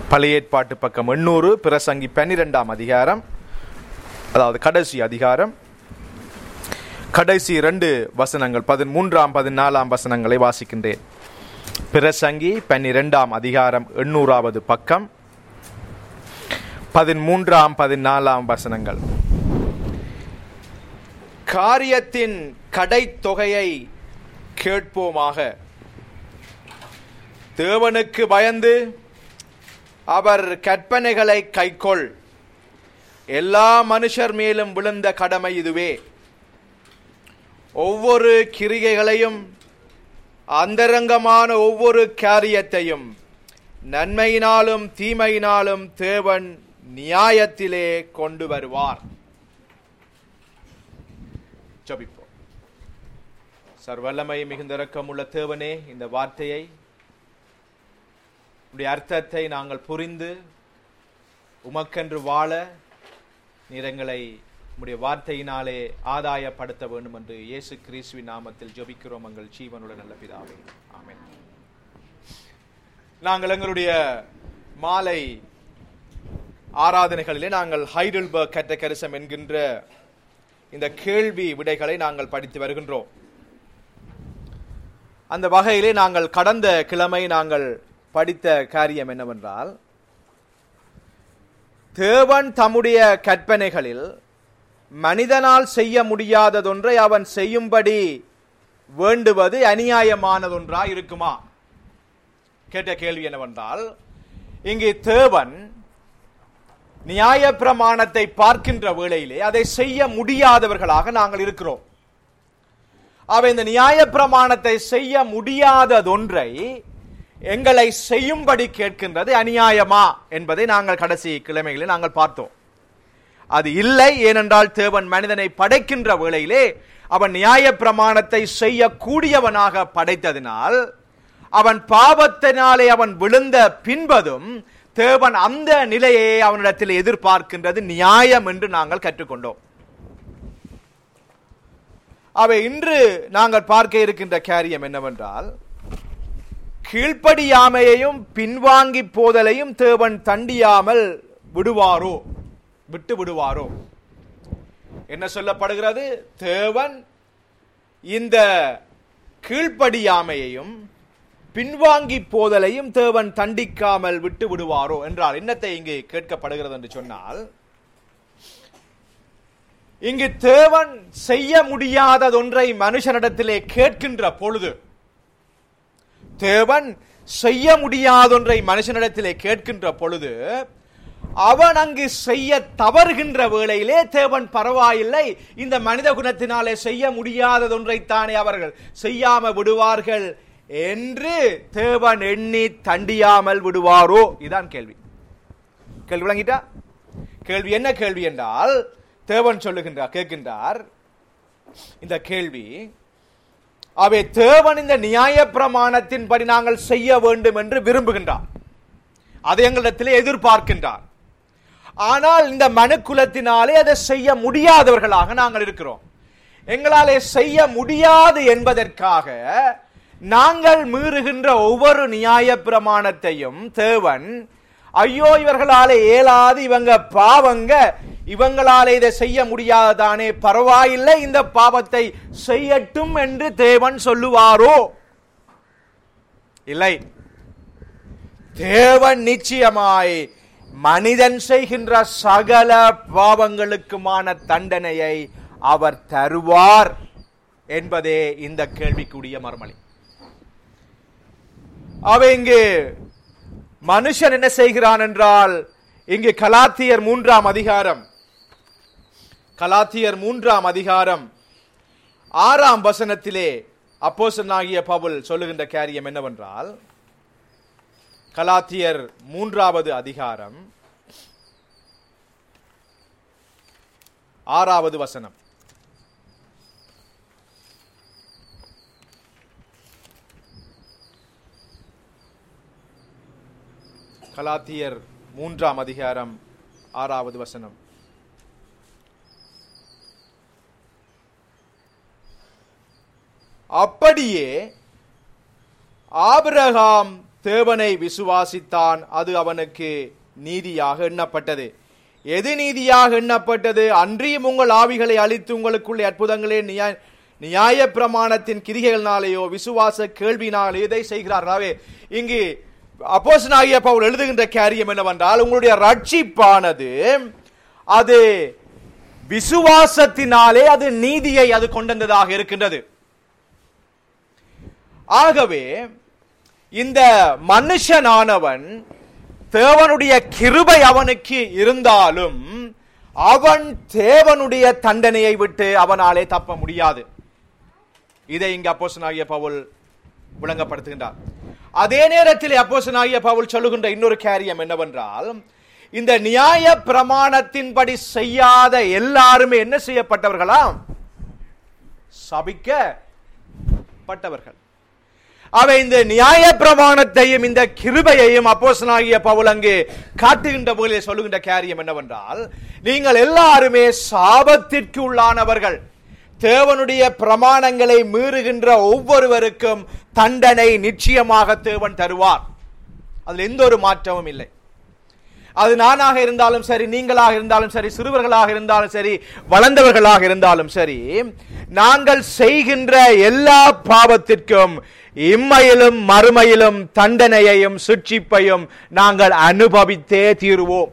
பழைய ஏற்பாட்டு பக்கம் எண்ணூறு பிரசங்கி பன்னிரெண்டாம் அதிகாரம் அதாவது கடைசி அதிகாரம் கடைசி இரண்டு வசனங்கள் பதிமூன்றாம் பதினாலாம் வசனங்களை வாசிக்கின்றேன் பிரசங்கி பன்னிரெண்டாம் அதிகாரம் எண்ணூறாவது பக்கம் பதிமூன்றாம் பதினாலாம் வசனங்கள் காரியத்தின் கடைத்தொகையை கேட்போமாக தேவனுக்கு பயந்து அவர் கற்பனைகளை கைக்கொள் எல்லா மனுஷர் மேலும் விழுந்த கடமை இதுவே ஒவ்வொரு கிரிகைகளையும் அந்தரங்கமான ஒவ்வொரு காரியத்தையும் நன்மையினாலும் தீமையினாலும் தேவன் நியாயத்திலே கொண்டு வருவார் ஜபிப்போம் சர்வல்லமை மிகுந்த இரக்கமுள்ள தேவனே இந்த வார்த்தையை உடைய அர்த்தத்தை நாங்கள் புரிந்து உமக்கென்று வாழ நீர் எங்களை உடைய வார்த்தையினாலே ஆதாயப்படுத்த வேண்டும் என்று இயேசு கிறிஸ்துவின் நாமத்தில் ஜெபிக்கிறோம் எங்கள் ஜீவனுள்ள நல்ல பிதாவே ஆமென் நாங்கள் எங்களுடைய மாலை ஆராதனைகளிலே நாங்கள் ஹைடல்பர்க் கட்டகரிசம் என்கின்ற இந்த கேள்வி விடைகளை நாங்கள் படித்து வருகின்றோம் அந்த வகையிலே நாங்கள் கடந்த கிழமை நாங்கள் படித்த காரியம் என்னவென்றால் தேவன் தம்முடைய கற்பனைகளில் மனிதனால் செய்ய முடியாததொன்றை அவன் செய்யும்படி வேண்டுவது அநியாயமானதொன்றா இருக்குமா கேட்ட கேள்வி என்னவென்றால் இங்கே தேவன் நியாய பிரமாணத்தை பார்க்கின்ற வேளையிலே அதை செய்ய முடியாதவர்களாக நாங்கள் இருக்கிறோம் அவை இந்த நியாய பிரமாணத்தை செய்ய முடியாததொன்றை எங்களை செய்யும்படி கேட்கின்றது அநியாயமா என்பதை நாங்கள் கடைசி கிழமைகளில் நாங்கள் பார்த்தோம் அது இல்லை ஏனென்றால் தேவன் மனிதனை படைக்கின்ற வேளையிலே அவன் நியாய பிரமாணத்தை செய்யக்கூடியவனாக படைத்ததினால் அவன் பாவத்தினாலே அவன் விழுந்த பின்பதும் தேவன் அந்த நிலையை அவனிடத்தில் எதிர்பார்க்கின்றது நியாயம் என்று நாங்கள் கற்றுக்கொண்டோம் அவை இன்று நாங்கள் பார்க்க இருக்கின்ற காரியம் என்னவென்றால் கீழ்ப்படியாமையையும் பின்வாங்கி போதலையும் தேவன் தண்டியாமல் விடுவாரோ விட்டு விடுவாரோ என்ன சொல்லப்படுகிறது தேவன் இந்த கீழ்ப்படியாமையையும் பின்வாங்கி போதலையும் தேவன் தண்டிக்காமல் விட்டு விடுவாரோ என்றால் என்னத்தை இங்கு கேட்கப்படுகிறது என்று சொன்னால் இங்கு தேவன் செய்ய முடியாததொன்றை மனுஷனிடத்திலே கேட்கின்ற பொழுது தேவன் செய்ய முடியாதொன்றை மனுஷனிடத்திலே கேட்கின்ற பொழுது அவன் அங்கு செய்ய தவறுகின்ற வேளையிலே தேவன் பரவாயில்லை இந்த மனித குணத்தினாலே செய்ய முடியாததொன்றைத்தானே அவர்கள் செய்யாம விடுவார்கள் என்று தேவன் எண்ணி தண்டியாமல் விடுவாரோ இதான் கேள்வி கேள்வி விளங்கிட்டா கேள்வி என்ன கேள்வி என்றால் தேவன் சொல்லுகின்றார் கேட்கின்றார் இந்த கேள்வி அவை தேவன் இந்த நியாய பிரமாணத்தின்படி நாங்கள் செய்ய வேண்டும் என்று விரும்புகின்றார் அதை எங்களிடத்திலே எதிர்பார்க்கின்றார் ஆனால் இந்த மனுக்குலத்தினாலே அதை செய்ய முடியாதவர்களாக நாங்கள் இருக்கிறோம் எங்களாலே செய்ய முடியாது என்பதற்காக நாங்கள் மீறுகின்ற ஒவ்வொரு நியாய பிரமாணத்தையும் தேவன் ஐயோ இவர்களாலே இயலாது இவங்க பாவங்க இவங்களாலே இதை செய்ய முடியாததானே பரவாயில்லை இந்த பாவத்தை செய்யட்டும் என்று தேவன் சொல்லுவாரோ இல்லை தேவன் நிச்சயமாய் மனிதன் செய்கின்ற சகல பாவங்களுக்குமான தண்டனையை அவர் தருவார் என்பதே இந்த கேள்விக்குரிய மறுமொழி அவ இங்கு மனுஷன் என்ன செய்கிறான் என்றால் இங்கு கலாத்தியர் மூன்றாம் அதிகாரம் கலாத்தியர் மூன்றாம் அதிகாரம் ஆறாம் வசனத்திலே அப்போசனாகிய பவுல் சொல்லுகின்ற காரியம் என்னவென்றால் கலாத்தியர் மூன்றாவது அதிகாரம் ஆறாவது வசனம் கலாத்தியர் மூன்றாம் அதிகாரம் ஆறாவது வசனம் அப்படியே ஆபிரகாம் தேவனை விசுவாசித்தான் அது அவனுக்கு நீதியாக எண்ணப்பட்டது எது நீதியாக எண்ணப்பட்டது அன்றியும் உங்கள் ஆவிகளை அழித்து உங்களுக்குள்ளே அற்புதங்களே நியாய நியாய பிரமாணத்தின் கிரிகைகளினாலேயோ விசுவாச கேள்வினாலேயோ இதை செய்கிறார்களாவே இங்கு அப்போசனாகிய பவுல் எழுதுகின்ற காரியம் என்னவென்றால் உங்களுடைய ரட்சிப்பானது அது விசுவாசத்தினாலே அது நீதியை அது கொண்டதாக இருக்கின்றது ஆகவே இந்த மனுஷனானவன் தேவனுடைய கிருபை அவனுக்கு இருந்தாலும் அவன் தேவனுடைய தண்டனையை விட்டு அவனாலே தப்ப முடியாது இதை இங்கு அப்போசனாகிய பவுல் விளங்கப்படுத்துகின்றார் அதே நேரத்தில் அப்போசனாகிய பவுல் சொல்லுகின்ற இன்னொரு காரியம் என்னவென்றால் இந்த நியாய பிரமாணத்தின்படி செய்யாத எல்லாருமே என்ன செய்யப்பட்டவர்களாம் சபிக்கப்பட்டவர்கள் அவை இந்த நியாய பிரமாணத்தையும் இந்த கிருபையையும் அப்போசனாகிய பவுல் அங்கு காட்டுகின்ற போதிலே சொல்லுகின்ற காரியம் என்னவென்றால் நீங்கள் எல்லாருமே சாபத்திற்கு உள்ளானவர்கள் தேவனுடைய பிரமாணங்களை மீறுகின்ற ஒவ்வொருவருக்கும் தண்டனை நிச்சயமாக தேவன் தருவார் அதில் எந்த ஒரு மாற்றமும் இல்லை அது நானாக இருந்தாலும் சரி நீங்களாக இருந்தாலும் சரி சிறுவர்களாக இருந்தாலும் சரி வளர்ந்தவர்களாக இருந்தாலும் சரி நாங்கள் செய்கின்ற எல்லா பாவத்திற்கும் இம்மையிலும் மறுமையிலும் தண்டனையையும் சிட்சிப்பையும் நாங்கள் அனுபவித்தே தீருவோம்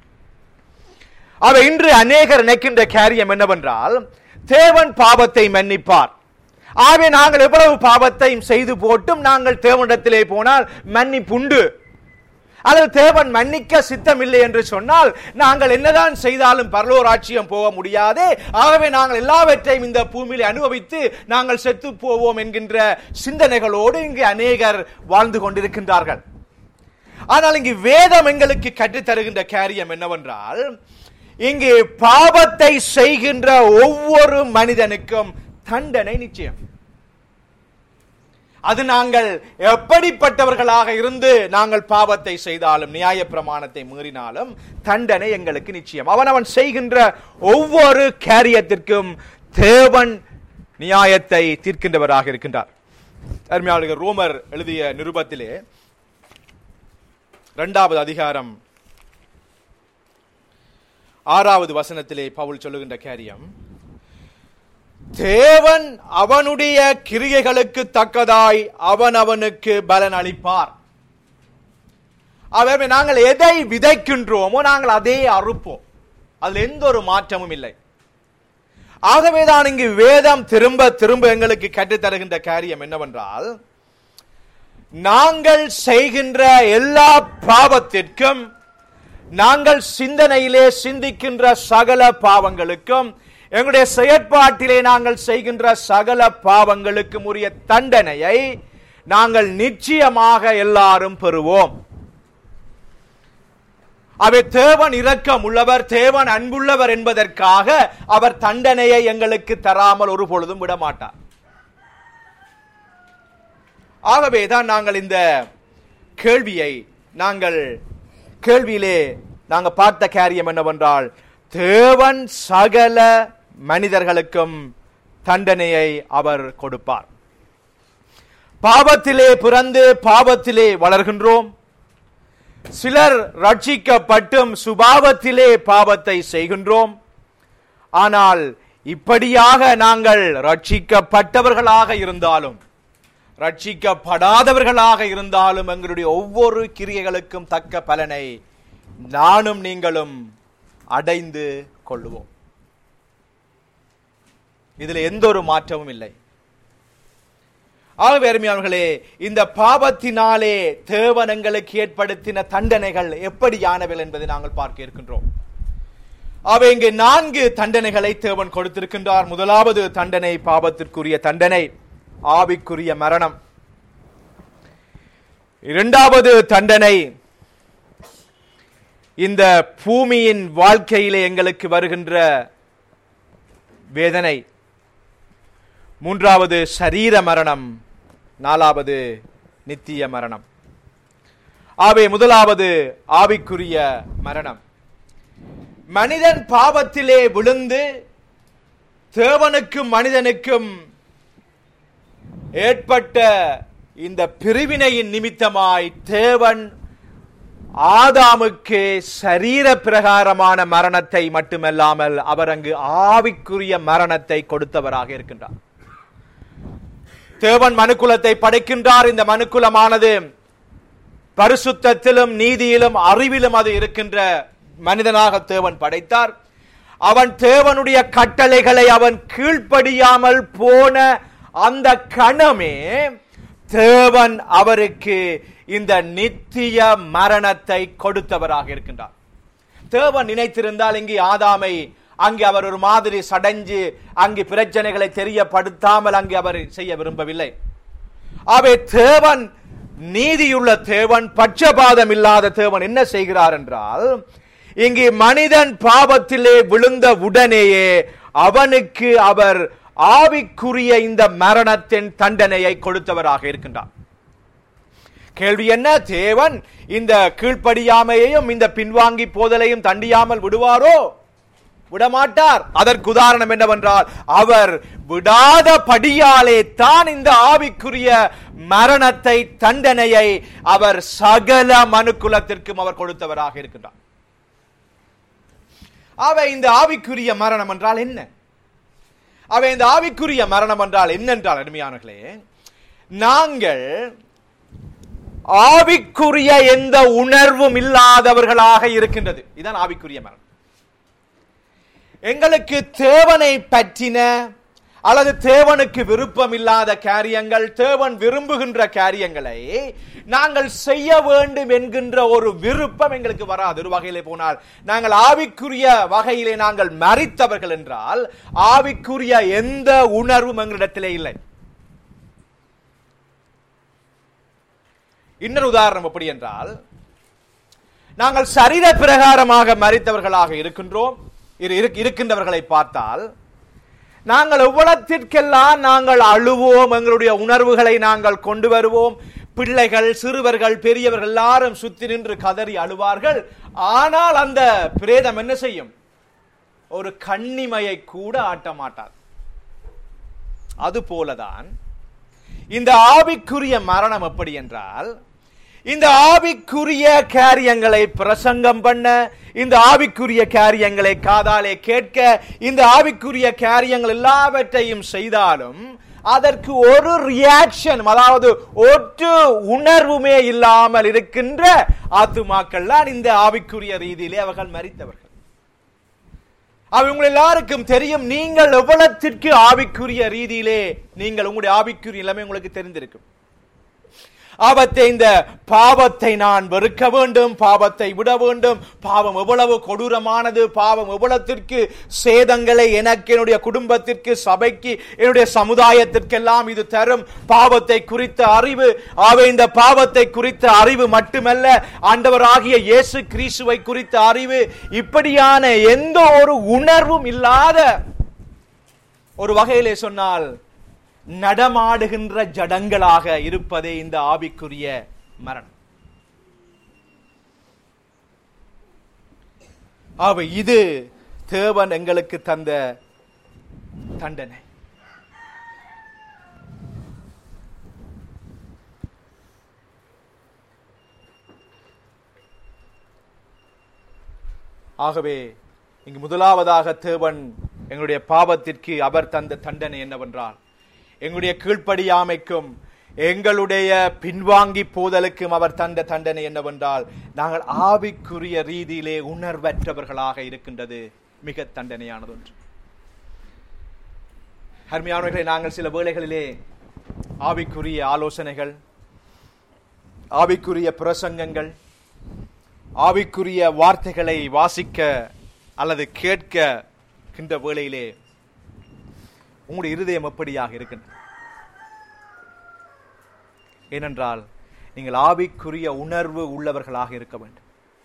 அவை இன்று அநேகர் நினைக்கின்ற காரியம் என்னவென்றால் தேவன் பாவத்தை மன்னிப்பார் ஆகவே நாங்கள் எவ்வளவு பாவத்தையும் செய்து போட்டும் நாங்கள் தேவனிடத்திலே போனால் மன்னிப்புண்டு அல்லது தேவன் மன்னிக்க சித்தமில்லை என்று சொன்னால் நாங்கள் என்னதான் செய்தாலும் பரலோராட்சியம் போக முடியாது ஆகவே நாங்கள் எல்லாவற்றையும் இந்த பூமியில் அனுபவித்து நாங்கள் செத்து போவோம் என்கின்ற சிந்தனைகளோடு இங்கு அநேகர் வாழ்ந்து கொண்டிருக்கின்றார்கள் ஆனால் இங்கு வேதம் எங்களுக்கு கற்றுத் தருகின்ற காரியம் என்னவென்றால் இங்கு பாவத்தை செய்கின்ற ஒவ்வொரு மனிதனுக்கும் தண்டனை நிச்சயம் அது நாங்கள் எப்படிப்பட்டவர்களாக இருந்து நாங்கள் பாவத்தை செய்தாலும் நியாய பிரமாணத்தை மீறினாலும் தண்டனை எங்களுக்கு நிச்சயம் அவன் அவன் செய்கின்ற ஒவ்வொரு காரியத்திற்கும் தேவன் நியாயத்தை தீர்க்கின்றவராக இருக்கின்றார் அருமையாளர்கள் ரோமர் எழுதிய நிருபத்திலே இரண்டாவது அதிகாரம் ஆறாவது வசனத்திலே பவுல் சொல்லுகின்ற காரியம் தேவன் அவனுடைய கிரியைகளுக்கு தக்கதாய் அவன் அவனுக்கு பலன் அளிப்பார் ஆகவே நாங்கள் எதை விதைக்கின்றோமோ நாங்கள் அதே அறுப்போம் அதில் எந்த ஒரு மாற்றமும் இல்லை ஆகவேதான் இங்கு வேதம் திரும்ப திரும்ப எங்களுக்கு கற்றுத் தருகின்ற காரியம் என்னவென்றால் நாங்கள் செய்கின்ற எல்லா பாவத்திற்கும் நாங்கள் சிந்தனையிலே சிந்திக்கின்ற சகல பாவங்களுக்கும் எங்களுடைய செயற்பாட்டிலே நாங்கள் செய்கின்ற சகல பாவங்களுக்கும் உரிய தண்டனையை நாங்கள் நிச்சயமாக எல்லாரும் பெறுவோம் அவை தேவன் இரக்கம் உள்ளவர் தேவன் அன்புள்ளவர் என்பதற்காக அவர் தண்டனையை எங்களுக்கு தராமல் ஒரு பொழுதும் விட மாட்டார் ஆகவேதான் நாங்கள் இந்த கேள்வியை நாங்கள் கேள்வியிலே நாங்கள் பார்த்த காரியம் என்னவென்றால் தேவன் சகல மனிதர்களுக்கும் தண்டனையை அவர் கொடுப்பார் பாவத்திலே பிறந்து பாவத்திலே வளர்கின்றோம் சிலர் ரட்சிக்கப்பட்டும் சுபாவத்திலே பாவத்தை செய்கின்றோம் ஆனால் இப்படியாக நாங்கள் ரட்சிக்கப்பட்டவர்களாக இருந்தாலும் ரட்சிக்கப்படாதவர்களாக இருந்தாலும் எங்களுடைய ஒவ்வொரு கிரியைகளுக்கும் தக்க பலனை நானும் நீங்களும் அடைந்து கொள்ளுவோம் இதுல எந்த ஒரு மாற்றமும் இல்லை ஆகவே அருமையானவர்களே இந்த பாவத்தினாலே தேவன் எங்களுக்கு ஏற்படுத்தின தண்டனைகள் எப்படியானவை என்பதை நாங்கள் பார்க்க இருக்கின்றோம் அவை இங்கு நான்கு தண்டனைகளை தேவன் கொடுத்திருக்கின்றார் முதலாவது தண்டனை பாவத்திற்குரிய தண்டனை ஆவிக்குரிய மரணம் இரண்டாவது தண்டனை இந்த பூமியின் வாழ்க்கையிலே எங்களுக்கு வருகின்ற வேதனை மூன்றாவது சரீர மரணம் நாலாவது நித்திய மரணம் ஆவே முதலாவது ஆவிக்குரிய மரணம் மனிதன் பாவத்திலே விழுந்து தேவனுக்கும் மனிதனுக்கும் ஏற்பட்ட இந்த பிரிவினையின் நிமித்தமாய் தேவன் ஆதாமுக்கு சரீர பிரகாரமான மரணத்தை மட்டுமல்லாமல் அவர் அங்கு ஆவிக்குரிய மரணத்தை கொடுத்தவராக இருக்கின்றார் தேவன் மனுக்குலத்தை படைக்கின்றார் இந்த மனுக்குலமானது பரிசுத்தத்திலும் நீதியிலும் அறிவிலும் அது இருக்கின்ற மனிதனாக தேவன் படைத்தார் அவன் தேவனுடைய கட்டளைகளை அவன் கீழ்ப்படியாமல் போன அந்த கணமே தேவன் அவருக்கு இந்த நித்திய மரணத்தை கொடுத்தவராக இருக்கின்றார் தேவன் நினைத்திருந்தால் இங்கே ஆதாமை அங்கே அவர் ஒரு மாதிரி சடைஞ்சு அங்கு பிரச்சனைகளை தெரியப்படுத்தாமல் அங்கே அவர் செய்ய விரும்பவில்லை அவை தேவன் நீதியுள்ள தேவன் பட்சபாதம் இல்லாத தேவன் என்ன செய்கிறார் என்றால் இங்கே மனிதன் பாவத்திலே விழுந்த உடனேயே அவனுக்கு அவர் ஆவிக்குரிய இந்த மரணத்தின் தண்டனையை கொடுத்தவராக இருக்கின்றார் கேள்வி என்ன தேவன் இந்த கீழ்ப்படியாமையையும் இந்த பின்வாங்கி போதலையும் தண்டியாமல் விடுவாரோ விடமாட்டார் அதற்கு உதாரணம் என்னவென்றால் அவர் விடாத படியாலே தான் இந்த ஆவிக்குரிய மரணத்தை தண்டனையை அவர் சகல மனுக்குலத்திற்கும் அவர் கொடுத்தவராக இருக்கின்றார் அவை இந்த ஆவிக்குரிய மரணம் என்றால் என்ன அவை இந்த ஆவிக்குரிய மரணம் என்றால் என்னென்றால் அருமையானர்களே நாங்கள் ஆவிக்குரிய எந்த உணர்வும் இல்லாதவர்களாக இருக்கின்றது இதுதான் ஆவிக்குரிய மரணம் எங்களுக்கு தேவனை பற்றின அல்லது தேவனுக்கு விருப்பம் இல்லாத காரியங்கள் தேவன் விரும்புகின்ற காரியங்களை நாங்கள் செய்ய வேண்டும் என்கின்ற ஒரு விருப்பம் எங்களுக்கு வராது ஒரு வகையிலே போனால் நாங்கள் ஆவிக்குரிய வகையிலே நாங்கள் மறித்தவர்கள் என்றால் ஆவிக்குரிய எந்த உணர்வும் எங்களிடத்திலே இல்லை இன்னொரு உதாரணம் எப்படி என்றால் நாங்கள் சரீர பிரகாரமாக மறித்தவர்களாக இருக்கின்றோம் இருக்கின்றவர்களை பார்த்தால் நாங்கள் எவ்வளத்திற்கெல்லாம் நாங்கள் அழுவோம் எங்களுடைய உணர்வுகளை நாங்கள் கொண்டு வருவோம் பிள்ளைகள் சிறுவர்கள் பெரியவர்கள் எல்லாரும் சுத்தி நின்று கதறி அழுவார்கள் ஆனால் அந்த பிரேதம் என்ன செய்யும் ஒரு கண்ணிமையை கூட ஆட்ட மாட்டார் அது போலதான் இந்த ஆவிக்குரிய மரணம் எப்படி என்றால் இந்த ஆவிக்குரிய காரியங்களை பிரசங்கம் பண்ண இந்த ஆவிக்குரிய காரியங்களை காதாலே கேட்க இந்த ஆவிக்குரிய காரியங்கள் எல்லாவற்றையும் செய்தாலும் அதற்கு ஒரு ரியாக்ஷன் அதாவது ஒற்று உணர்வுமே இல்லாமல் இருக்கின்ற ஆத்துமாக்கள் தான் இந்த ஆவிக்குரிய ரீதியிலே அவர்கள் மறித்தவர்கள் அவங்க எல்லாருக்கும் தெரியும் நீங்கள் எவ்வளத்திற்கு ஆவிக்குரிய ரீதியிலே நீங்கள் உங்களுடைய ஆவிக்குரிய நிலைமை உங்களுக்கு தெரிந்திருக்கும் ஆபத்தை இந்த பாவத்தை நான் வெறுக்க வேண்டும் பாவத்தை விட வேண்டும் பாவம் எவ்வளவு கொடூரமானது பாவம் எவ்வளத்திற்கு சேதங்களை எனக்கு என்னுடைய குடும்பத்திற்கு சபைக்கு என்னுடைய சமுதாயத்திற்கெல்லாம் இது தரும் பாவத்தை குறித்த அறிவு அவை இந்த பாவத்தை குறித்த அறிவு மட்டுமல்ல ஆண்டவராகிய இயேசு கிறிஸ்துவை குறித்த அறிவு இப்படியான எந்த ஒரு உணர்வும் இல்லாத ஒரு வகையிலே சொன்னால் நடமாடுகின்ற ஜடங்களாக இருப்பதே இந்த ஆவிக்குரிய மரணம் ஆக இது தேவன் எங்களுக்கு தந்த தண்டனை ஆகவே இங்கு முதலாவதாக தேவன் எங்களுடைய பாவத்திற்கு அவர் தந்த தண்டனை என்னவென்றால் எங்களுடைய கீழ்ப்படியாமைக்கும் எங்களுடைய பின்வாங்கி போதலுக்கும் அவர் தந்த தண்டனை என்னவென்றால் நாங்கள் ஆவிக்குரிய ரீதியிலே உணர்வற்றவர்களாக இருக்கின்றது மிக தண்டனையானது ஒன்று அருமையானவர்களை நாங்கள் சில வேளைகளிலே ஆவிக்குரிய ஆலோசனைகள் ஆவிக்குரிய பிரசங்கங்கள் ஆவிக்குரிய வார்த்தைகளை வாசிக்க அல்லது கேட்கின்ற வேளையிலே உங்களுடைய இருதயம் எப்படியாக இருக்கின்றது ஏனென்றால் நீங்கள் ஆவிக்குரிய உணர்வு உள்ளவர்களாக இருக்க வேண்டும்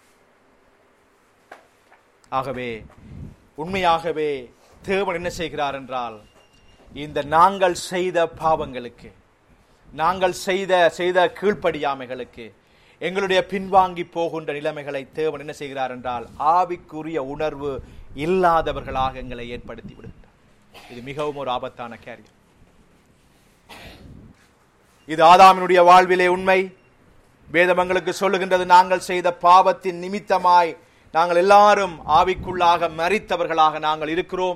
ஆகவே உண்மையாகவே தேவன் என்ன செய்கிறார் என்றால் இந்த நாங்கள் செய்த பாவங்களுக்கு நாங்கள் செய்த செய்த கீழ்ப்படியாமைகளுக்கு எங்களுடைய பின்வாங்கி போகின்ற நிலைமைகளை தேவன் என்ன செய்கிறார் என்றால் ஆவிக்குரிய உணர்வு இல்லாதவர்களாக எங்களை ஏற்படுத்தி விடுகிறார் இது மிகவும் ஒரு ஆபத்தான காரியம் இது ஆதாமினுடைய வாழ்விலே உண்மை வேதமங்களுக்கு சொல்லுகின்றது நாங்கள் செய்த பாவத்தின் நிமித்தமாய் நாங்கள் எல்லாரும் ஆவிக்குள்ளாக மறித்தவர்களாக நாங்கள் இருக்கிறோம்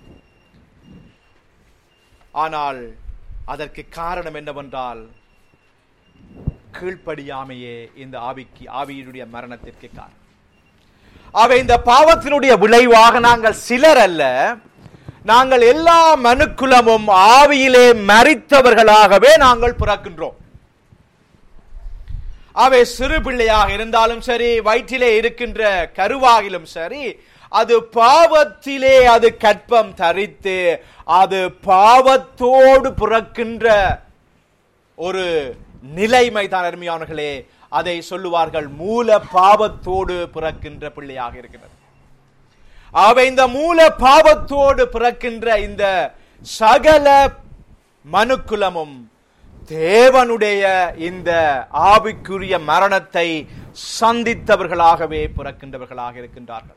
ஆனால் அதற்கு காரணம் என்னவென்றால் கீழ்ப்படியாமையே இந்த ஆவிக்கு ஆவியினுடைய மரணத்திற்கு காரணம் அவை இந்த பாவத்தினுடைய விளைவாக நாங்கள் சிலர் அல்ல நாங்கள் எல்லா மனுக்குலமும் ஆவியிலே மறித்தவர்களாகவே நாங்கள் பிறக்கின்றோம் அவை சிறு பிள்ளையாக இருந்தாலும் சரி வயிற்றிலே இருக்கின்ற கருவாகிலும் சரி அது பாவத்திலே அது கற்பம் தரித்து அது பாவத்தோடு பிறக்கின்ற ஒரு நிலைமை தான் அருமையானவர்களே அதை சொல்லுவார்கள் மூல பாவத்தோடு பிறக்கின்ற பிள்ளையாக இருக்கிறது அவை இந்த மூல பாவத்தோடு பிறக்கின்ற இந்த சகல மனுக்குலமும் தேவனுடைய இந்த ஆவிக்குரிய மரணத்தை சந்தித்தவர்களாகவே பிறக்கின்றவர்களாக இருக்கின்றார்கள்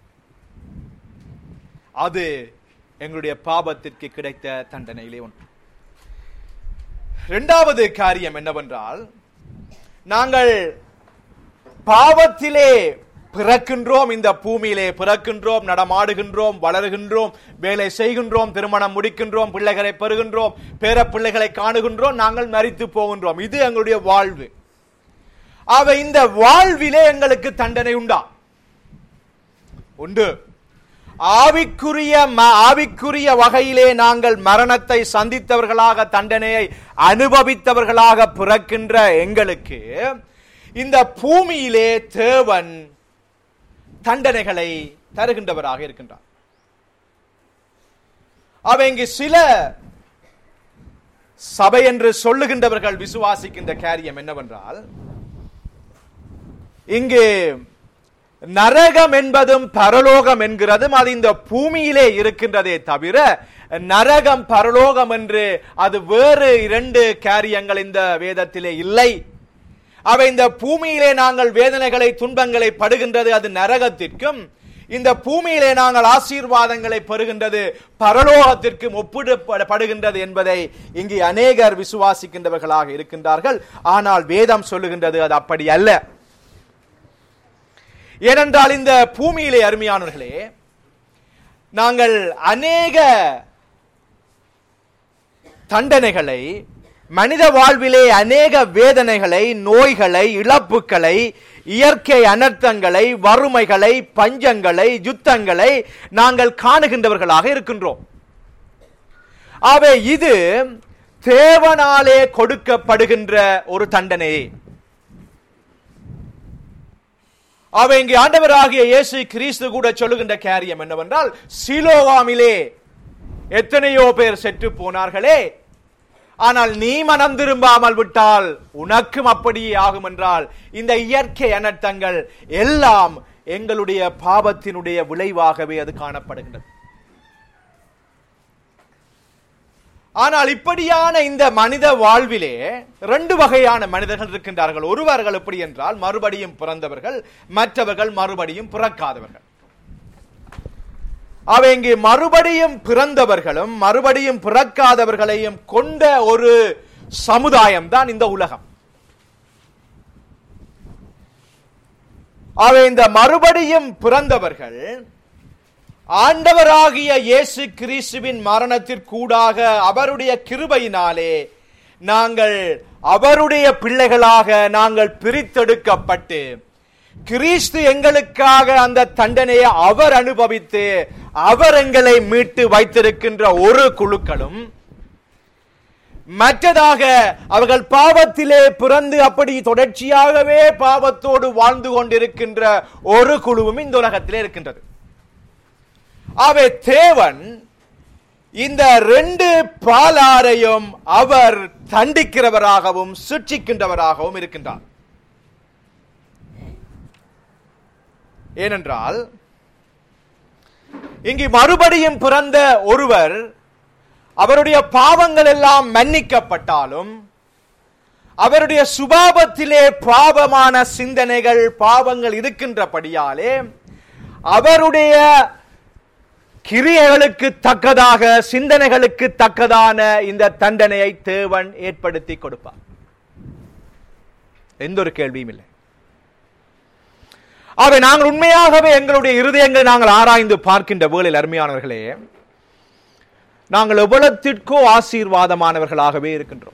அது எங்களுடைய பாவத்திற்கு கிடைத்த தண்டனையிலே ஒன்று இரண்டாவது காரியம் என்னவென்றால் நாங்கள் பாவத்திலே பிறக்கின்றோம் இந்த பூமியிலே பிறக்கின்றோம் நடமாடுகின்றோம் வளருகின்றோம் வேலை செய்கின்றோம் திருமணம் முடிக்கின்றோம் பிள்ளைகளை பெறுகின்றோம் பேர பிள்ளைகளை காணுகின்றோம் நாங்கள் மறித்து போகின்றோம் இது எங்களுடைய வாழ்வு அவை இந்த வாழ்விலே எங்களுக்கு தண்டனை உண்டா உண்டு ஆவிக்குரிய ம- ஆவிக்குரிய வகையிலே நாங்கள் மரணத்தை சந்தித்தவர்களாக தண்டனையை அனுபவித்தவர்களாக பிறக்கின்ற எங்களுக்கு இந்த பூமியிலே தேவன் தண்டனைகளை தருகின்றவராக இருக்கின்றார் அவ இங்கு சில சபை என்று சொல்லுகின்றவர்கள் விசுவாசிக்கின்ற காரியம் என்னவென்றால் இங்கு நரகம் என்பதும் பரலோகம் என்கிறதும் அது இந்த பூமியிலே இருக்கின்றதே தவிர நரகம் பரலோகம் என்று அது வேறு இரண்டு காரியங்கள் இந்த வேதத்திலே இல்லை அவை இந்த பூமியிலே நாங்கள் வேதனைகளை துன்பங்களை படுகின்றது அது நரகத்திற்கும் இந்த பூமியிலே நாங்கள் ஆசீர்வாதங்களை பெறுகின்றது பரலோகத்திற்கும் ஒப்பிடப்படுகின்றது என்பதை இங்கே அநேகர் விசுவாசிக்கின்றவர்களாக இருக்கின்றார்கள் ஆனால் வேதம் சொல்லுகின்றது அது அப்படி அல்ல ஏனென்றால் இந்த பூமியிலே அருமையானவர்களே நாங்கள் அநேக தண்டனைகளை மனித வாழ்விலே அநேக வேதனைகளை நோய்களை இழப்புகளை இயற்கை அனர்த்தங்களை வறுமைகளை பஞ்சங்களை யுத்தங்களை நாங்கள் காணுகின்றவர்களாக இருக்கின்றோம் ஆகவே இது தேவனாலே கொடுக்கப்படுகின்ற ஒரு தண்டனையே அவ இங்கே ஆண்டவராகிய இயேசு கிறிஸ்து கூட சொல்லுகின்ற காரியம் என்னவென்றால் சிலோவாமிலே எத்தனையோ பேர் செத்து போனார்களே ஆனால் நீ மனம் திரும்பாமல் விட்டால் உனக்கும் அப்படியே ஆகும் என்றால் இந்த இயற்கை அனர்த்தங்கள் எல்லாம் எங்களுடைய பாவத்தினுடைய விளைவாகவே அது காணப்படுகின்றது ஆனால் இப்படியான இந்த மனித வாழ்விலே ரெண்டு வகையான மனிதர்கள் இருக்கின்றார்கள் ஒருவர்கள் எப்படி என்றால் மறுபடியும் பிறந்தவர்கள் மற்றவர்கள் மறுபடியும் பிறக்காதவர்கள் அவை இங்கே மறுபடியும் பிறந்தவர்களும் மறுபடியும் பிறக்காதவர்களையும் கொண்ட ஒரு சமுதாயம் தான் இந்த உலகம் அவை இந்த மறுபடியும் பிறந்தவர்கள் ஆண்டவராகிய இயேசு கிறிஸ்துவின் மரணத்திற்கூடாக அவருடைய கிருபையினாலே நாங்கள் அவருடைய பிள்ளைகளாக நாங்கள் பிரித்தெடுக்கப்பட்டு கிறிஸ்து எங்களுக்காக அந்த தண்டனையை அவர் அனுபவித்து அவர் எங்களை மீட்டு வைத்திருக்கின்ற ஒரு குழுக்களும் மற்றதாக அவர்கள் பாவத்திலே பிறந்து அப்படி தொடர்ச்சியாகவே பாவத்தோடு வாழ்ந்து கொண்டிருக்கின்ற ஒரு குழுவும் இந்த உலகத்திலே இருக்கின்றது அவை தேவன் இந்த ரெண்டு பாலாரையும் அவர் தண்டிக்கிறவராகவும் சிக்ஷிக்கின்றவராகவும் இருக்கின்றார் ஏனென்றால் இங்கு மறுபடியும் பிறந்த ஒருவர் அவருடைய பாவங்கள் எல்லாம் மன்னிக்கப்பட்டாலும் அவருடைய சுபாவத்திலே பாவமான சிந்தனைகள் பாவங்கள் இருக்கின்றபடியாலே அவருடைய கிரியைகளுக்கு தக்கதாக சிந்தனைகளுக்கு தக்கதான இந்த தண்டனையை தேவன் ஏற்படுத்தி கொடுப்பார் எந்த ஒரு கேள்வியும் இல்லை ஆகவே நாங்கள் உண்மையாகவே எங்களுடைய இருதயங்களை நாங்கள் ஆராய்ந்து பார்க்கின்ற வேளையில் அருமையானவர்களே நாங்கள் எவ்வளத்திற்கோ ஆசீர்வாதமானவர்களாகவே இருக்கின்றோம்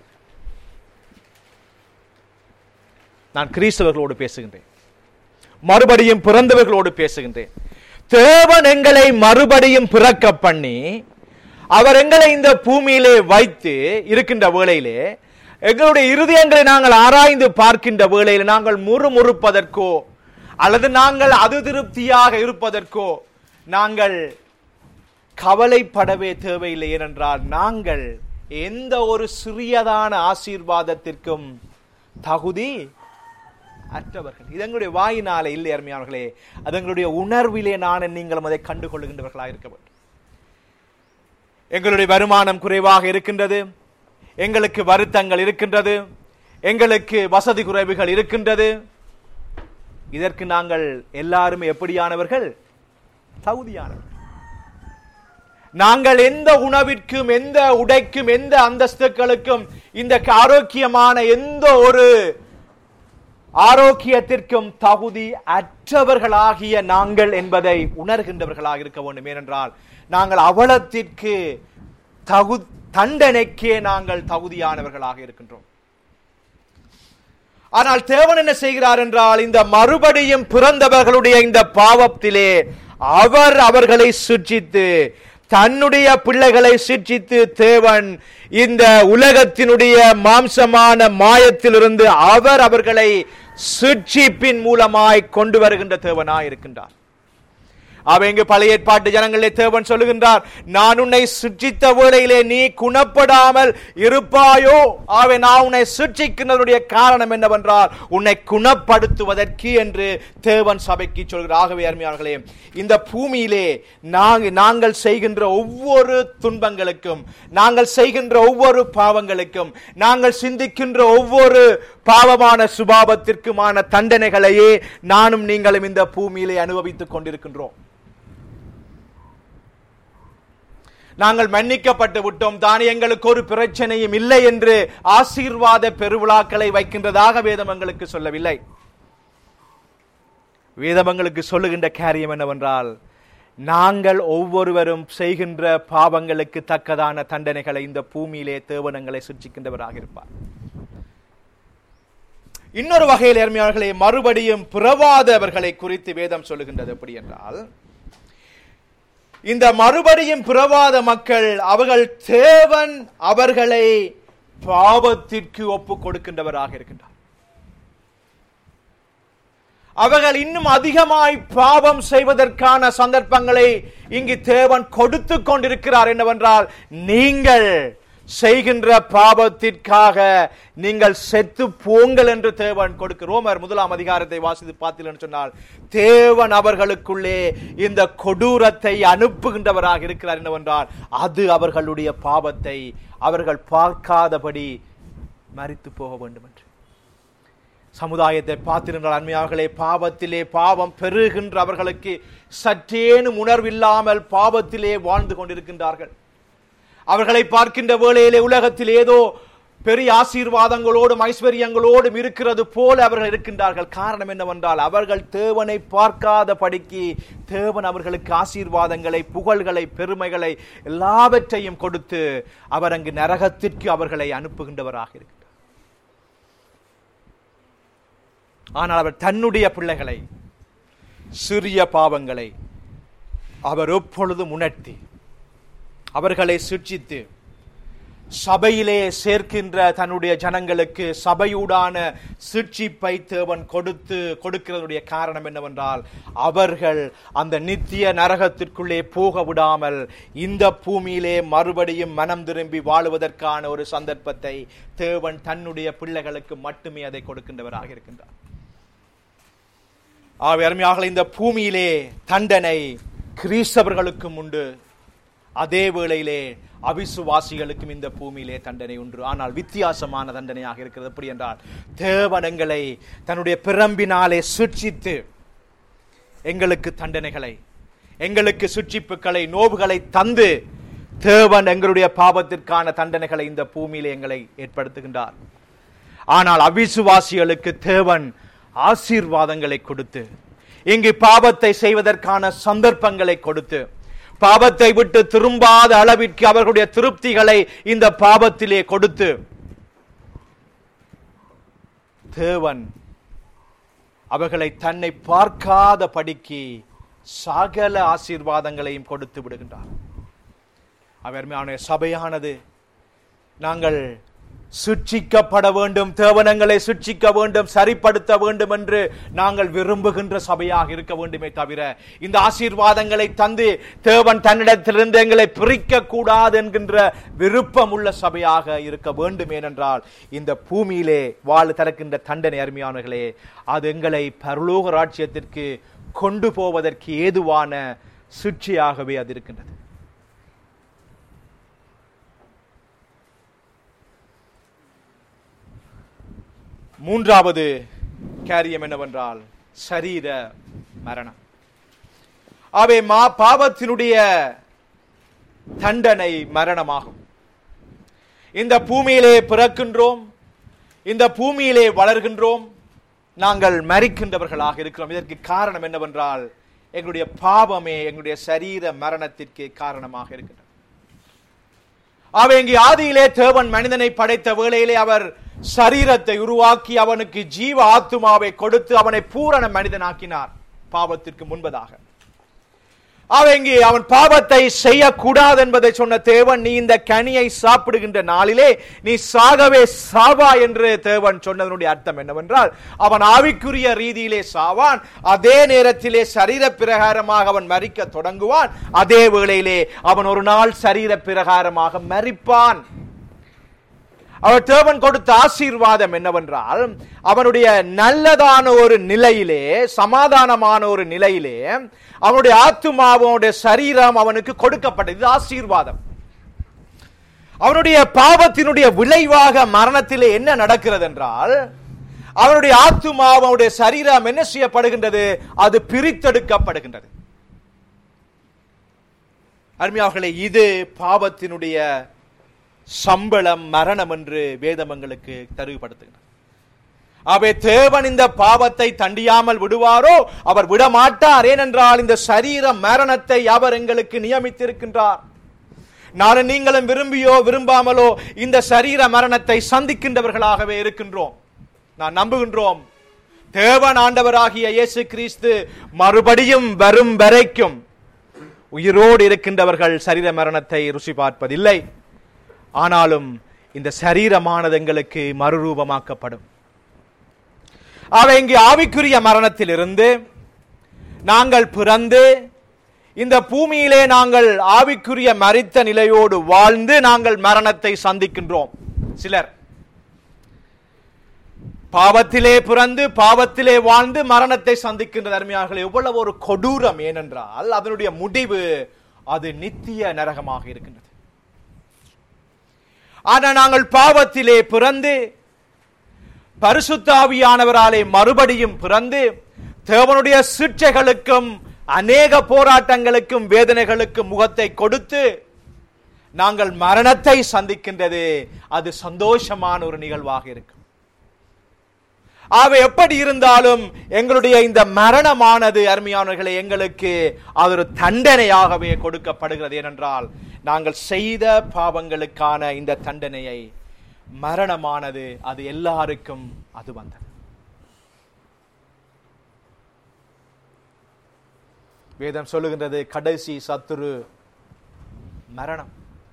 நான் கிறிஸ்தவர்களோடு பேசுகின்றேன் மறுபடியும் பிறந்தவர்களோடு பேசுகின்றேன் தேவன் எங்களை மறுபடியும் பிறக்க பண்ணி அவர் எங்களை இந்த பூமியிலே வைத்து இருக்கின்ற வேளையிலே எங்களுடைய இருதயங்களை நாங்கள் ஆராய்ந்து பார்க்கின்ற வேளையில் நாங்கள் முறுமுறுப்பதற்கோ அல்லது நாங்கள் அது திருப்தியாக இருப்பதற்கோ நாங்கள் கவலைப்படவே தேவையில்லை ஏனென்றால் நாங்கள் எந்த ஒரு சிறியதான ஆசீர்வாதத்திற்கும் தகுதி அற்றவர்கள் இது எங்களுடைய வாயினாலே இல்லை அருமையானவர்களே அது எங்களுடைய உணர்விலே நான் நீங்களும் அதை கண்டுகொள்கின்றவர்களாக இருக்க வேண்டும் எங்களுடைய வருமானம் குறைவாக இருக்கின்றது எங்களுக்கு வருத்தங்கள் இருக்கின்றது எங்களுக்கு வசதி குறைவுகள் இருக்கின்றது இதற்கு நாங்கள் எல்லாருமே எப்படியானவர்கள் தகுதியானவர்கள் நாங்கள் எந்த உணவிற்கும் எந்த உடைக்கும் எந்த அந்தஸ்துக்களுக்கும் இந்த ஆரோக்கியமான எந்த ஒரு ஆரோக்கியத்திற்கும் தகுதி அற்றவர்களாகிய நாங்கள் என்பதை உணர்கின்றவர்களாக இருக்க வேண்டும் ஏனென்றால் நாங்கள் அவலத்திற்கு தகு தண்டனைக்கே நாங்கள் தகுதியானவர்களாக இருக்கின்றோம் ஆனால் தேவன் என்ன செய்கிறார் என்றால் இந்த மறுபடியும் பிறந்தவர்களுடைய இந்த பாவத்திலே அவர் அவர்களை சுற்றித்து தன்னுடைய பிள்ளைகளை சிற்றித்து தேவன் இந்த உலகத்தினுடைய மாம்சமான மாயத்திலிருந்து அவர் அவர்களை சிற்றிப்பின் மூலமாய் கொண்டு வருகின்ற தேவனாய் இருக்கின்றார் அவ இங்கு பழைய ஏற்பாட்டு ஜனங்களே தேவன் சொல்லுகின்றார் நான் உன்னை சுற்றித்த வேளையிலே நீ குணப்படாமல் இருப்பாயோ ஆவே நான் உன்னை சுற்றிக்கின்றதுடைய காரணம் என்னவென்றால் உன்னை குணப்படுத்துவதற்கு என்று தேவன் சபைக்கு சொல்கிறார் ஆகவே அருமையாளர்களே இந்த பூமியிலே நாங்கள் நாங்கள் செய்கின்ற ஒவ்வொரு துன்பங்களுக்கும் நாங்கள் செய்கின்ற ஒவ்வொரு பாவங்களுக்கும் நாங்கள் சிந்திக்கின்ற ஒவ்வொரு பாவமான சுபாவத்திற்குமான தண்டனைகளையே நானும் நீங்களும் இந்த பூமியிலே அனுபவித்துக் கொண்டிருக்கின்றோம் நாங்கள் மன்னிக்கப்பட்டு விட்டோம் தான் எங்களுக்கு ஒரு பிரச்சனையும் இல்லை என்று ஆசீர்வாத பெருவிழாக்களை வைக்கின்றதாக வேதம் எங்களுக்கு சொல்லவில்லை வேதம் எங்களுக்கு சொல்லுகின்ற காரியம் என்னவென்றால் நாங்கள் ஒவ்வொருவரும் செய்கின்ற பாவங்களுக்கு தக்கதான தண்டனைகளை இந்த பூமியிலே தேவனங்களை சிருச்சிக்கின்றவராக இருப்பார் இன்னொரு வகையில் ஏர்மையாளர்களே மறுபடியும் பிறவாதவர்களை குறித்து வேதம் சொல்லுகின்றது எப்படி என்றால் இந்த மறுபடியும் பிறவாத மக்கள் அவர்கள் தேவன் அவர்களை பாவத்திற்கு ஒப்பு கொடுக்கின்றவராக இருக்கின்றார் அவர்கள் இன்னும் அதிகமாய் பாவம் செய்வதற்கான சந்தர்ப்பங்களை இங்கு தேவன் கொடுத்து கொண்டிருக்கிறார் என்னவென்றால் நீங்கள் செய்கின்ற பாவத்திற்காக நீங்கள் செத்து போங்கள் என்று தேவன் கொடுக்க ரோமர் முதலாம் அதிகாரத்தை வாசித்து பார்த்தீர்கள் சொன்னால் தேவன் அவர்களுக்குள்ளே இந்த கொடூரத்தை அனுப்புகின்றவராக இருக்கிறார் என்னவென்றால் அது அவர்களுடைய பாவத்தை அவர்கள் பார்க்காதபடி மறித்து போக வேண்டும் என்று சமுதாயத்தை பார்த்திருந்தால் அண்மையார்களே பாவத்திலே பாவம் பெருகின்ற அவர்களுக்கு சற்றேனும் உணர்வில்லாமல் பாவத்திலே வாழ்ந்து கொண்டிருக்கின்றார்கள் அவர்களை பார்க்கின்ற வேளையிலே உலகத்தில் ஏதோ பெரிய ஆசீர்வாதங்களோடும் ஐஸ்வர்யங்களோடும் இருக்கிறது போல அவர்கள் இருக்கின்றார்கள் காரணம் என்னவென்றால் அவர்கள் தேவனை பார்க்காத படிக்கு தேவன் அவர்களுக்கு ஆசீர்வாதங்களை புகழ்களை பெருமைகளை எல்லாவற்றையும் கொடுத்து அவர் அங்கு நரகத்திற்கு அவர்களை அனுப்புகின்றவராக இருக்கிறார் ஆனால் அவர் தன்னுடைய பிள்ளைகளை சிறிய பாவங்களை அவர் எப்பொழுதும் உணர்த்தி அவர்களை சிர்ச்சித்து சபையிலே சேர்க்கின்ற தன்னுடைய ஜனங்களுக்கு சபையூடான சிற்சிப்பை தேவன் கொடுத்து கொடுக்கிறதுடைய காரணம் என்னவென்றால் அவர்கள் அந்த நித்திய நரகத்திற்குள்ளே போக விடாமல் இந்த பூமியிலே மறுபடியும் மனம் திரும்பி வாழுவதற்கான ஒரு சந்தர்ப்பத்தை தேவன் தன்னுடைய பிள்ளைகளுக்கு மட்டுமே அதை கொடுக்கின்றவராக இருக்கின்றார் ஆகவே அருமையாக இந்த பூமியிலே தண்டனை கிறிஸ்தவர்களுக்கும் உண்டு அதே வேளையிலே அவிசுவாசிகளுக்கும் இந்த பூமியிலே தண்டனை உண்டு ஆனால் வித்தியாசமான தண்டனையாக இருக்கிறது எப்படி என்றால் தேவனங்களை தன்னுடைய பிறம்பினாலே சுற்றித்து எங்களுக்கு தண்டனைகளை எங்களுக்கு சுட்சிப்புகளை நோவுகளை தந்து தேவன் எங்களுடைய பாவத்திற்கான தண்டனைகளை இந்த பூமியிலே எங்களை ஏற்படுத்துகின்றார் ஆனால் அவிசுவாசிகளுக்கு தேவன் ஆசீர்வாதங்களை கொடுத்து இங்கு பாவத்தை செய்வதற்கான சந்தர்ப்பங்களை கொடுத்து பாவத்தை விட்டு திரும்பாத அளவிற்கு அவர்களுடைய திருப்திகளை இந்த பாவத்திலே கொடுத்து தேவன் அவர்களை தன்னை பார்க்காத படிக்கு சகல ஆசீர்வாதங்களையும் கொடுத்து விடுகின்றார் அவர் சபையானது நாங்கள் சுட்சிக்கப்பட வேண்டும் தேவனங்களை சுட்சிக்க வேண்டும் சரிப்படுத்த வேண்டும் என்று நாங்கள் விரும்புகின்ற சபையாக இருக்க வேண்டுமே தவிர இந்த ஆசீர்வாதங்களை தந்து தேவன் தன்னிடத்திலிருந்து எங்களை பிரிக்க கூடாது என்கின்ற விருப்பம் உள்ள சபையாக இருக்க வேண்டும் ஏனென்றால் இந்த பூமியிலே வாழ் தரக்கின்ற தண்டனை அருமையானவர்களே அது எங்களை பரலோக ராட்சியத்திற்கு கொண்டு போவதற்கு ஏதுவான சிக்ஷையாகவே அது இருக்கின்றது மூன்றாவது காரியம் என்னவென்றால் சரீர மரணம் அவை மா பாவத்தினுடைய தண்டனை மரணமாகும் இந்த பூமியிலே பிறக்கின்றோம் இந்த பூமியிலே வளர்கின்றோம் நாங்கள் மறிக்கின்றவர்களாக இருக்கிறோம் இதற்கு காரணம் என்னவென்றால் எங்களுடைய பாவமே எங்களுடைய சரீர மரணத்திற்கு காரணமாக இருக்கின்றது அவை இங்கே ஆதியிலே தேவன் மனிதனை படைத்த வேளையிலே அவர் சரீரத்தை உருவாக்கி அவனுக்கு ஜீவ ஆத்துமாவை கொடுத்து அவனை பூரண மனிதனாக்கினார் பாவத்திற்கு முன்பதாக அவன் இங்கே அவன் பாவத்தை செய்யக்கூடாது என்பதை சொன்ன தேவன் நீ இந்த கனியை சாப்பிடுகின்ற நாளிலே நீ சாகவே சாவா என்று தேவன் சொன்னதனுடைய அர்த்தம் என்னவென்றால் அவன் ஆவிக்குரிய ரீதியிலே சாவான் அதே நேரத்திலே சரீர பிரகாரமாக அவன் மறிக்க தொடங்குவான் அதே வேளையிலே அவன் ஒரு நாள் சரீர பிரகாரமாக மறிப்பான் அவர் தேவன் கொடுத்த ஆசீர்வாதம் என்னவென்றால் அவனுடைய நல்லதான ஒரு நிலையிலே சமாதானமான ஒரு நிலையிலே அவனுடைய ஆத்துமாவனுடைய சரீரம் அவனுக்கு கொடுக்கப்பட்டது இது ஆசீர்வாதம் அவனுடைய பாவத்தினுடைய விளைவாக மரணத்திலே என்ன நடக்கிறது என்றால் அவனுடைய ஆத்துமாவும் அவனுடைய சரீரம் என்ன செய்யப்படுகின்றது அது பிரித்தெடுக்கப்படுகின்றது அருமையாவர்களே இது பாவத்தினுடைய சம்பளம் மரணம் என்று வேதமங்களுக்கு தருவப்படுத்துகிறார் அவை தேவன் இந்த பாவத்தை தண்டியாமல் விடுவாரோ அவர் விடமாட்டார் ஏனென்றால் இந்த சரீர மரணத்தை அவர் எங்களுக்கு நியமித்திருக்கின்றார் நானும் நீங்களும் விரும்பியோ விரும்பாமலோ இந்த சரீர மரணத்தை சந்திக்கின்றவர்களாகவே இருக்கின்றோம் நான் நம்புகின்றோம் தேவன் ஆண்டவராகிய இயேசு கிறிஸ்து மறுபடியும் வரும் வரைக்கும் உயிரோடு இருக்கின்றவர்கள் சரீர மரணத்தை ருசி பார்ப்பதில்லை ஆனாலும் இந்த சரீரமானது எங்களுக்கு மறுரூபமாக்கப்படும் அவை இங்கு ஆவிக்குரிய மரணத்திலிருந்து நாங்கள் பிறந்து இந்த பூமியிலே நாங்கள் ஆவிக்குரிய மறித்த நிலையோடு வாழ்ந்து நாங்கள் மரணத்தை சந்திக்கின்றோம் சிலர் பாவத்திலே பிறந்து பாவத்திலே வாழ்ந்து மரணத்தை சந்திக்கின்ற தர்மியார்கள் எவ்வளவு ஒரு கொடூரம் ஏனென்றால் அதனுடைய முடிவு அது நித்திய நரகமாக இருக்கின்றது ஆனா நாங்கள் பாவத்திலே பிறந்து பரிசுத்தாவியானவராலே மறுபடியும் பிறந்து தேவனுடைய சிற்றைகளுக்கும் அநேக போராட்டங்களுக்கும் வேதனைகளுக்கும் முகத்தை கொடுத்து நாங்கள் மரணத்தை சந்திக்கின்றது அது சந்தோஷமான ஒரு நிகழ்வாக இருக்கும் அவை எப்படி இருந்தாலும் எங்களுடைய இந்த மரணமானது அருமையானவர்களை எங்களுக்கு அது ஒரு தண்டனையாகவே கொடுக்கப்படுகிறது ஏனென்றால் நாங்கள் செய்த பாவங்களுக்கான இந்த தண்டனையை மரணமானது அது எல்லாருக்கும் அது வந்தது வேதம் சொல்லுகின்றது கடைசி சத்துரு மரணம்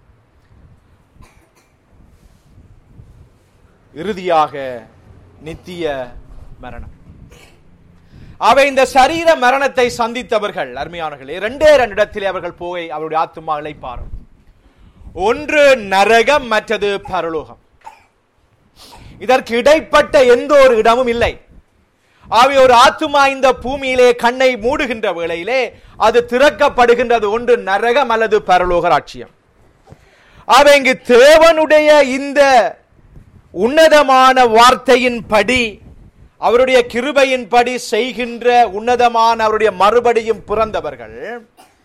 இறுதியாக நித்திய மரணம் அவை இந்த சரீர மரணத்தை சந்தித்தவர்கள் அருமையானவர்களே இரண்டே ரெண்டு இடத்திலே அவர்கள் போய் அவருடைய ஆத்துமாவை பாரும் ஒன்று நரகம் மற்றது பரலோகம் இதற்கு இடைப்பட்ட எந்த ஒரு இடமும் இல்லை ஆகவே ஒரு ஆத்துமா இந்த பூமியிலே கண்ணை மூடுகின்ற வேளையிலே அது திறக்கப்படுகின்றது ஒன்று நரகம் அல்லது பரலோக ராட்சியம் ஆகவே இங்கு தேவனுடைய இந்த உன்னதமான வார்த்தையின் படி அவருடைய கிருபையின் படி செய்கின்ற உன்னதமான அவருடைய மறுபடியும் பிறந்தவர்கள்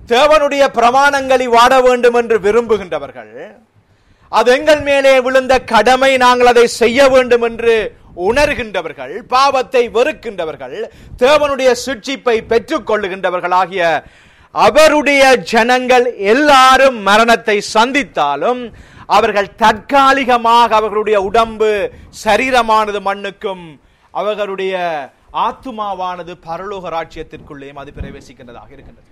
தேவனுடைய பிரமாணங்களை வாட வேண்டும் என்று விரும்புகின்றவர்கள் அது எங்கள் மேலே விழுந்த கடமை நாங்கள் அதை செய்ய வேண்டும் என்று உணர்கின்றவர்கள் பாவத்தை வெறுக்கின்றவர்கள் தேவனுடைய சிட்சிப்பை பெற்றுக் கொள்ளுகின்றவர்களாகிய அவருடைய ஜனங்கள் எல்லாரும் மரணத்தை சந்தித்தாலும் அவர்கள் தற்காலிகமாக அவர்களுடைய உடம்பு சரீரமானது மண்ணுக்கும் அவர்களுடைய ஆத்துமாவானது பரலோக ராட்சியத்திற்குள்ளேயும் அது பிரவேசிக்கின்றதாக இருக்கின்றது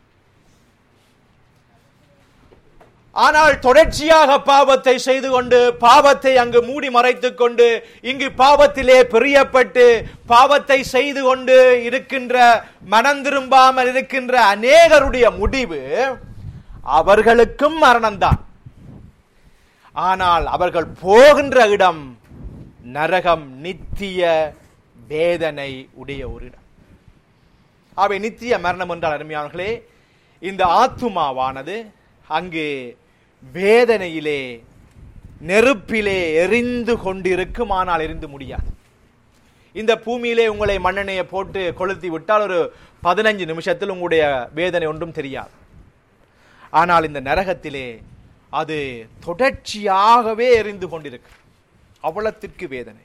ஆனால் தொடர்ச்சியாக பாவத்தை செய்து கொண்டு பாவத்தை அங்கு மூடி மறைத்துக் கொண்டு இங்கு பாவத்திலே பிரியப்பட்டு பாவத்தை செய்து கொண்டு இருக்கின்ற மனம் திரும்பாமல் இருக்கின்ற அநேகருடைய முடிவு அவர்களுக்கும் மரணம்தான் ஆனால் அவர்கள் போகின்ற இடம் நரகம் நித்திய வேதனை உடைய ஒரு இடம் அவை நித்திய மரணம் என்றால் அருமையானர்களே இந்த ஆத்துமாவானது அங்கு வேதனையிலே நெருப்பிலே எரிந்து கொண்டிருக்கும் ஆனால் எரிந்து முடியாது இந்த பூமியிலே உங்களை மண்ணெண்ணெயை போட்டு கொளுத்தி விட்டால் ஒரு பதினஞ்சு நிமிஷத்தில் உங்களுடைய வேதனை ஒன்றும் தெரியாது ஆனால் இந்த நரகத்திலே அது தொடர்ச்சியாகவே எரிந்து கொண்டிருக்கு அவ்வளத்திற்கு வேதனை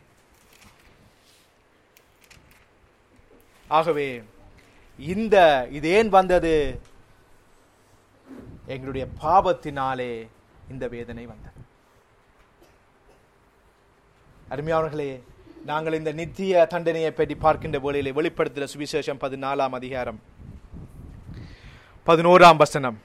ஆகவே இந்த இது ஏன் வந்தது எங்களுடைய பாவத்தினாலே இந்த வேதனை வந்தது அருமையானவர்களே நாங்கள் இந்த நித்திய தண்டனையை பற்றி பார்க்கின்ற வேளையிலே வெளிப்படுத்துகிற சுவிசேஷம் பதினாலாம் அதிகாரம் பதினோராம் வசனம்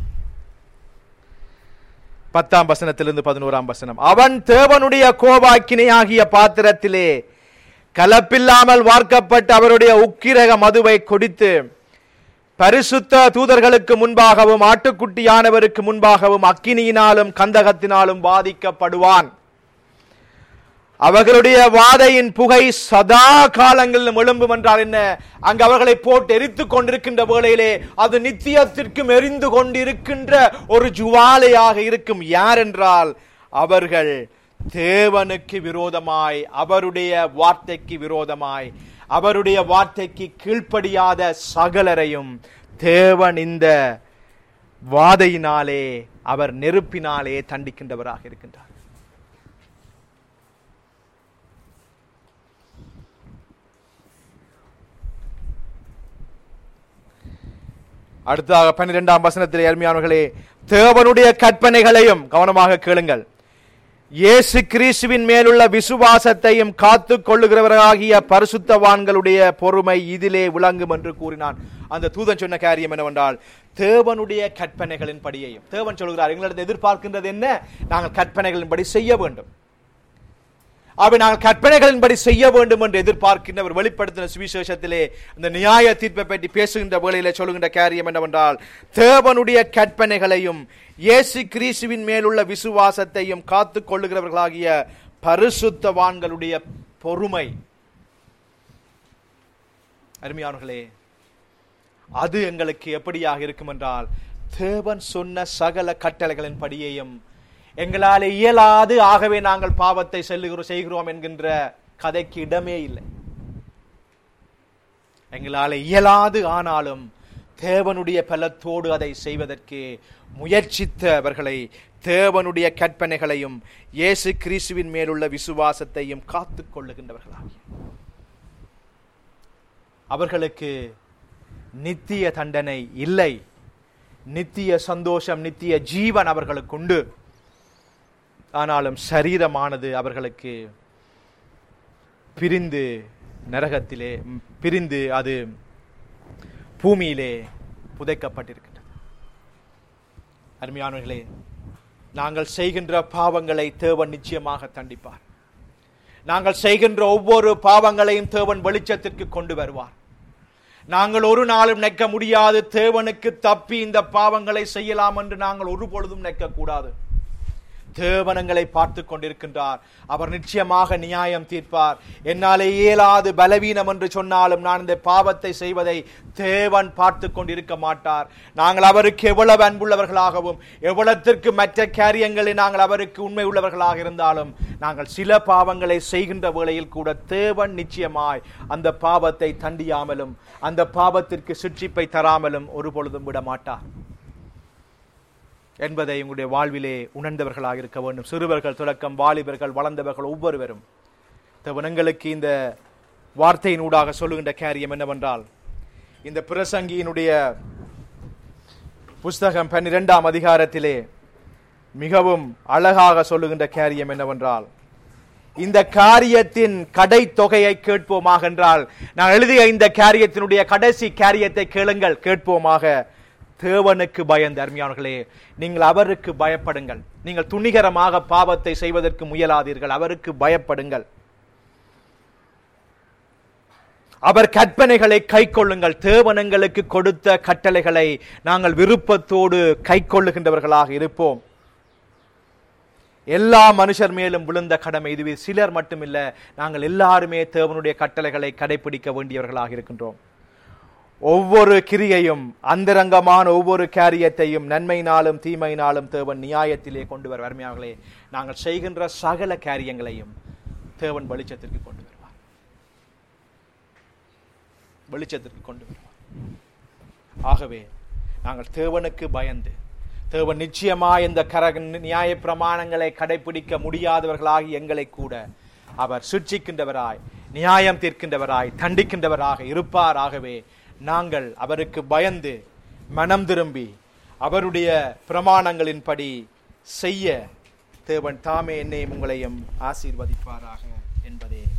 பத்தாம் வசனத்திலிருந்து பதினோராம் வசனம் அவன் தேவனுடைய கோபாக்கினையாகிய பாத்திரத்திலே கலப்பில்லாமல் வார்க்கப்பட்டு அவருடைய உக்கிரக மதுவை குடித்து பரிசுத்த தூதர்களுக்கு முன்பாகவும் ஆட்டுக்குட்டியானவருக்கு முன்பாகவும் அக்கினியினாலும் கந்தகத்தினாலும் வாதிக்கப்படுவான் அவர்களுடைய வாதையின் புகை சதா காலங்களிலும் எழும்பும் என்றால் என்ன அங்கு அவர்களை போட்டு எரித்துக் கொண்டிருக்கின்ற வேளையிலே அது நித்தியத்திற்கும் எரிந்து கொண்டிருக்கின்ற ஒரு ஜுவாலையாக இருக்கும் யார் என்றால் அவர்கள் தேவனுக்கு விரோதமாய் அவருடைய வார்த்தைக்கு விரோதமாய் அவருடைய வார்த்தைக்கு கீழ்ப்படியாத சகலரையும் தேவன் இந்த வாதையினாலே அவர் நெருப்பினாலே தண்டிக்கின்றவராக இருக்கின்றார் அடுத்ததாக பன்னிரெண்டாம் வசனத்தில் அருமையானவர்களே தேவனுடைய கற்பனைகளையும் கவனமாக கேளுங்கள் இயேசு கிறிஸ்துவின் மேலுள்ள விசுவாசத்தையும் காத்து கொள்ளுகிறவராகிய பரிசுத்தவான்களுடைய பொறுமை இதிலே விளங்கும் என்று கூறினான் அந்த தூதன் சொன்ன காரியம் என்னவென்றால் தேவனுடைய கற்பனைகளின் படியையும் தேவன் சொல்கிறார் எங்களிடத்தில் எதிர்பார்க்கின்றது என்ன நாங்கள் கற்பனைகளின்படி செய்ய வேண்டும் அவை நாங்கள் கற்பனைகளின்படி செய்ய வேண்டும் என்று எதிர்பார்க்கின்றவர் வெளிப்படுத்தின சுவிசேஷத்திலே இந்த நியாய தீர்ப்பை பற்றி பேசுகின்ற வேளையிலே சொல்லுகின்ற காரியம் என்னவென்றால் தேவனுடைய கற்பனைகளையும் இயேசு கிறிஸ்துவின் மேலுள்ள விசுவாசத்தையும் காத்து கொள்ளுகிறவர்களாகிய பரிசுத்தவான்களுடைய பொறுமை அருமையானவர்களே அது எங்களுக்கு எப்படியாக இருக்கும் என்றால் தேவன் சொன்ன சகல கட்டளைகளின் படியையும் எங்களால் இயலாது ஆகவே நாங்கள் பாவத்தை செல்லுகிறோம் செய்கிறோம் என்கின்ற கதைக்கு இடமே இல்லை எங்களால் இயலாது ஆனாலும் தேவனுடைய பலத்தோடு அதை செய்வதற்கு முயற்சித்தவர்களை தேவனுடைய கற்பனைகளையும் இயேசு கிறிஸ்துவின் மேலுள்ள விசுவாசத்தையும் காத்து கொள்ளுகின்றவர்களாகி அவர்களுக்கு நித்திய தண்டனை இல்லை நித்திய சந்தோஷம் நித்திய ஜீவன் அவர்களுக்கு உண்டு ஆனாலும் சரீரமானது அவர்களுக்கு பிரிந்து நரகத்திலே ம், பிரிந்து அது பூமியிலே புதைக்கப்பட்டிருக்கின்றது அருமையானவர்களே நாங்கள் செய்கின்ற பாவங்களை தேவன் நிச்சயமாக தண்டிப்பார் நாங்கள் செய்கின்ற ஒவ்வொரு பாவங்களையும் தேவன் வெளிச்சத்திற்கு கொண்டு வருவார் நாங்கள் ஒரு நாளும் நிற்க முடியாது தேவனுக்கு தப்பி இந்த பாவங்களை செய்யலாம் என்று நாங்கள் ஒரு பொழுதும் நிற்க கூடாது தேவனங்களை பார்த்து கொண்டிருக்கின்றார் அவர் நிச்சயமாக நியாயம் தீர்ப்பார் என்னாலே இயலாது பலவீனம் என்று சொன்னாலும் நான் இந்த பாவத்தை செய்வதை தேவன் பார்த்து கொண்டிருக்க மாட்டார் நாங்கள் அவருக்கு எவ்வளவு அன்புள்ளவர்களாகவும் எவ்வளத்திற்கு மற்ற காரியங்களில் நாங்கள் அவருக்கு உண்மை உள்ளவர்களாக இருந்தாலும் நாங்கள் சில பாவங்களை செய்கின்ற வேளையில் கூட தேவன் நிச்சயமாய் அந்த பாவத்தை தண்டியாமலும் அந்த பாவத்திற்கு சிற்றிப்பை தராமலும் ஒரு பொழுதும் விட மாட்டார் என்பதை உங்களுடைய வாழ்விலே உணர்ந்தவர்களாக இருக்க வேண்டும் சிறுவர்கள் தொடக்கம் வாலிபர்கள் வளர்ந்தவர்கள் ஒவ்வொருவரும் தேவனங்களுக்கு இந்த வார்த்தையினூடாக சொல்லுகின்ற காரியம் என்னவென்றால் இந்த பிரசங்கியினுடைய புஸ்தகம் பன்னிரெண்டாம் அதிகாரத்திலே மிகவும் அழகாக சொல்லுகின்ற காரியம் என்னவென்றால் இந்த காரியத்தின் கடை தொகையை கேட்போமாக என்றால் நான் எழுதிய இந்த காரியத்தினுடைய கடைசி காரியத்தை கேளுங்கள் கேட்போமாக தேவனுக்கு பயந்து அருமையானவர்களே நீங்கள் அவருக்கு பயப்படுங்கள் நீங்கள் துணிகரமாக பாவத்தை செய்வதற்கு முயலாதீர்கள் அவருக்கு பயப்படுங்கள் அவர் கற்பனைகளை கை கொள்ளுங்கள் தேவனங்களுக்கு கொடுத்த கட்டளைகளை நாங்கள் விருப்பத்தோடு கை கொள்ளுகின்றவர்களாக இருப்போம் எல்லா மனுஷர் மேலும் விழுந்த கடமை இதுவே சிலர் மட்டுமில்ல நாங்கள் எல்லாருமே தேவனுடைய கட்டளைகளை கடைபிடிக்க வேண்டியவர்களாக இருக்கின்றோம் ஒவ்வொரு கிரியையும் அந்தரங்கமான ஒவ்வொரு காரியத்தையும் நன்மையினாலும் தீமையினாலும் தேவன் நியாயத்திலே கொண்டு வர வறுமையார்களே நாங்கள் செய்கின்ற சகல காரியங்களையும் தேவன் வெளிச்சத்திற்கு கொண்டு வருவார் வெளிச்சத்திற்கு கொண்டு வருவார் ஆகவே நாங்கள் தேவனுக்கு பயந்து தேவன் நிச்சயமாய் இந்த கர நியாய பிரமாணங்களை கடைபிடிக்க முடியாதவர்களாகி எங்களை கூட அவர் சிட்சிக்கின்றவராய் நியாயம் தீர்க்கின்றவராய் தண்டிக்கின்றவராக இருப்பார் ஆகவே நாங்கள் அவருக்கு பயந்து மனம் திரும்பி அவருடைய பிரமாணங்களின்படி செய்ய தேவன் தாமே என்னையும் உங்களையும் ஆசீர்வதிப்பாராக என்பதே